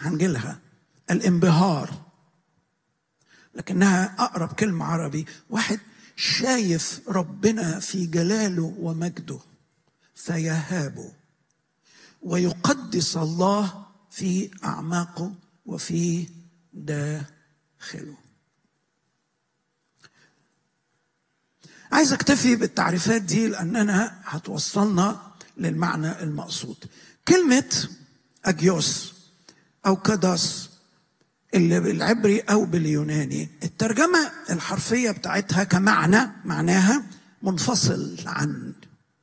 هنجيلها الانبهار لكنها اقرب كلمه عربي واحد شايف ربنا في جلاله ومجده فيهابه ويقدس الله في اعماقه وفي داخله عايز اكتفي بالتعريفات دي لاننا هتوصلنا للمعنى المقصود كلمه اجيوس او كداس اللي بالعبري او باليوناني الترجمه الحرفيه بتاعتها كمعنى معناها منفصل عن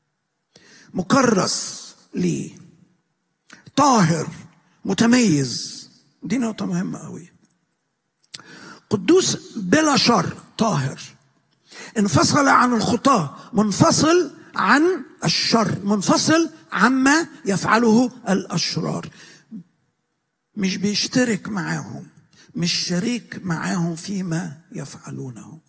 مكرس ليه طاهر متميز دي نقطه مهمه قوي قدوس بلا شر طاهر انفصل عن الخطاه منفصل عن الشر منفصل عما يفعله الاشرار مش بيشترك معاهم مش شريك معاهم فيما يفعلونه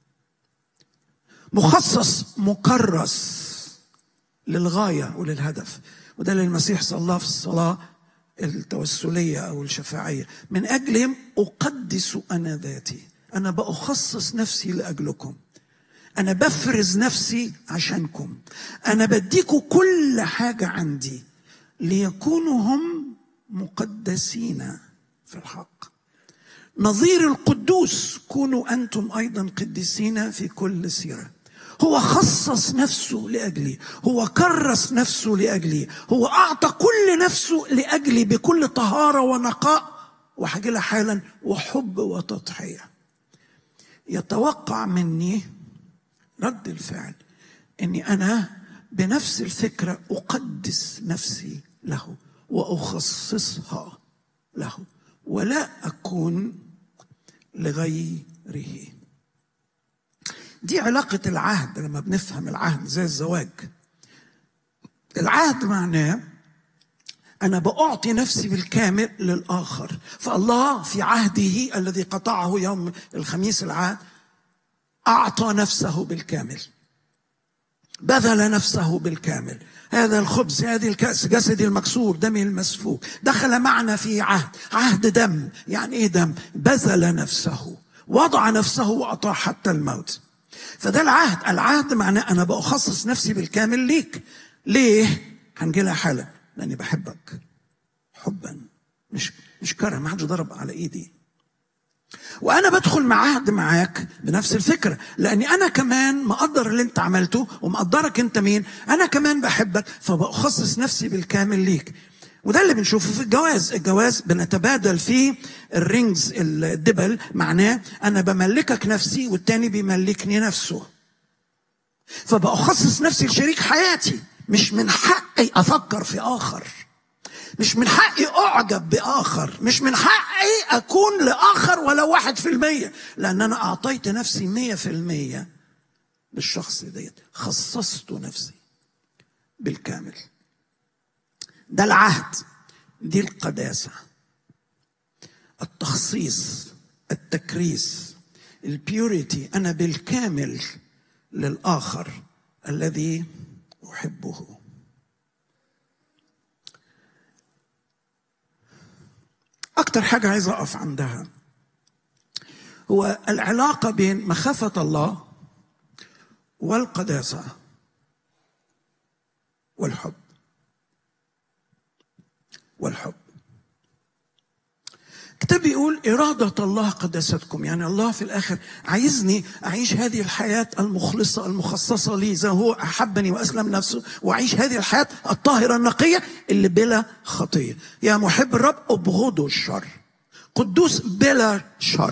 مخصص مكرس للغايه وللهدف وده اللي المسيح صلى الله في الصلاه التوسليه او الشفاعيه من اجلهم اقدس انا ذاتي انا باخصص نفسي لاجلكم انا بفرز نفسي عشانكم انا بديكوا كل حاجه عندي ليكونوا هم مقدسين في الحق نظير القدوس كونوا انتم ايضا قديسين في كل سيره هو خصص نفسه لاجلي هو كرس نفسه لاجلي هو اعطى كل نفسه لاجلي بكل طهاره ونقاء وهاجي لها حالا وحب وتضحيه يتوقع مني رد الفعل اني انا بنفس الفكره اقدس نفسي له واخصصها له ولا اكون لغيره دي علاقه العهد لما بنفهم العهد زي الزواج العهد معناه انا باعطي نفسي بالكامل للاخر فالله في عهده الذي قطعه يوم الخميس العهد اعطى نفسه بالكامل بذل نفسه بالكامل هذا الخبز هذه الكأس جسدي المكسور دمي المسفوك دخل معنا في عهد عهد دم يعني ايه دم بذل نفسه وضع نفسه وأطاع حتى الموت فده العهد العهد معناه أنا بأخصص نفسي بالكامل ليك ليه هنجيلها حالا لأني بحبك حبا مش مش كره ما حدش ضرب على ايدي وانا بدخل مع عهد معاك بنفس الفكره لاني انا كمان مقدر اللي انت عملته ومقدرك انت مين انا كمان بحبك فبخصص نفسي بالكامل ليك وده اللي بنشوفه في الجواز الجواز بنتبادل فيه الرينجز الدبل معناه انا بملكك نفسي والتاني بيملكني نفسه فبأخصص نفسي لشريك حياتي مش من حقي افكر في اخر مش من حقي أعجب بآخر مش من حقي أكون لآخر ولو واحد في المية لأن أنا أعطيت نفسي مية في المية للشخص ديت خصصت نفسي بالكامل ده العهد دي القداسة التخصيص التكريس البيوريتي أنا بالكامل للآخر الذي أحبه أكتر حاجة عايز أقف عندها هو العلاقة بين مخافة الله والقداسة والحب والحب الكتاب بيقول إرادة الله قداستكم يعني الله في الآخر عايزني أعيش هذه الحياة المخلصة المخصصة لي زي هو أحبني وأسلم نفسه وأعيش هذه الحياة الطاهرة النقية اللي بلا خطية يا محب الرب ابغضوا الشر قدوس بلا شر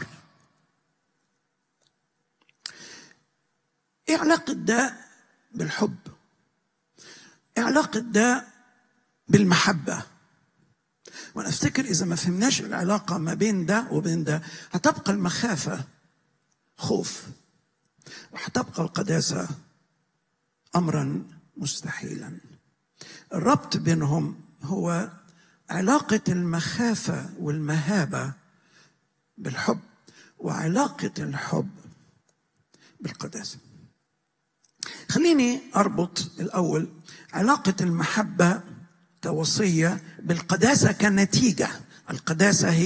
ايه علاقة ده بالحب؟ ايه علاقة ده بالمحبة؟ وانا افتكر اذا ما فهمناش العلاقه ما بين ده وبين ده هتبقى المخافه خوف وهتبقى القداسه امرا مستحيلا الربط بينهم هو علاقه المخافه والمهابه بالحب وعلاقه الحب بالقداسه خليني اربط الاول علاقه المحبه كوصيه بالقداسه كنتيجه القداسه هي